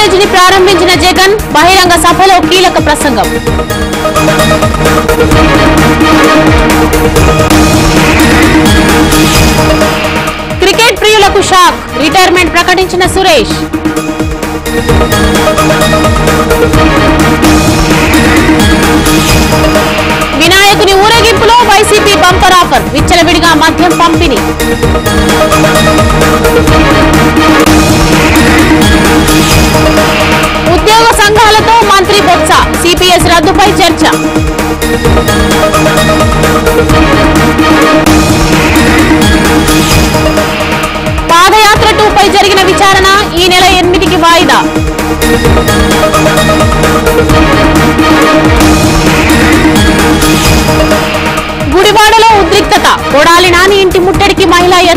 బ్యారేజీని ప్రారంభించిన జగన్ బహిరంగ సభలో కీలక ప్రసంగం క్రికెట్ ప్రియులకు షాక్ రిటైర్మెంట్ ప్రకటించిన సురేష్ వినాయకుని ఊరేగింపులో వైసీపీ బంపర్ ఆఫర్ విచ్చలవిడిగా మద్యం పంపిణీ ఉద్యోగ సంఘాలతో మంత్రి బొత్స సిపిఎస్ రద్దుపై చర్చ పాదయాత్ర టూపై జరిగిన విచారణ ఈ నెల ఎనిమిదికి వాయిదా గుడివాడలో ఉద్రిక్తత కొడాలి నాని ఇంటి ముట్టడికి మహిళా యత్నం